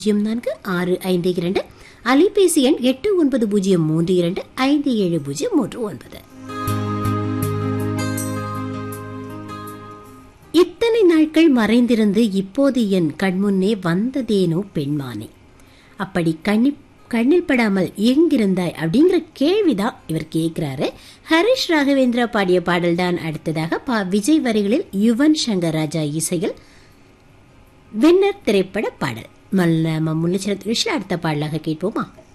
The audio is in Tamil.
பூஜ்ஜியம் நான்கு ஆறு ஐந்து இரண்டு அலைபேசி எண் எட்டு ஒன்பது பூஜ்ஜியம் மூன்று இரண்டு ஐந்து ஏழு பூஜ்ஜியம் மூன்று ஒன்பது இத்தனை நாட்கள் மறைந்திருந்து இப்போது என் கண்முன்னே வந்ததேனோ பெண்மானே அப்படி கண்ணி கண்ணில் படாமல் எங்கிருந்தாய் அப்படிங்கிற கேள்விதான் இவர் கேட்கிறாரு ஹரிஷ் ராகவேந்திரா பாடிய பாடல்தான் அடுத்ததாக பா விஜய் வரிகளில் யுவன் சங்கர் ராஜா இசையில் வின்னர் திரைப்பட பாடல் மல்ல முள்ளுச்சரத்து அடுத்த பாடலாக கேட்போமா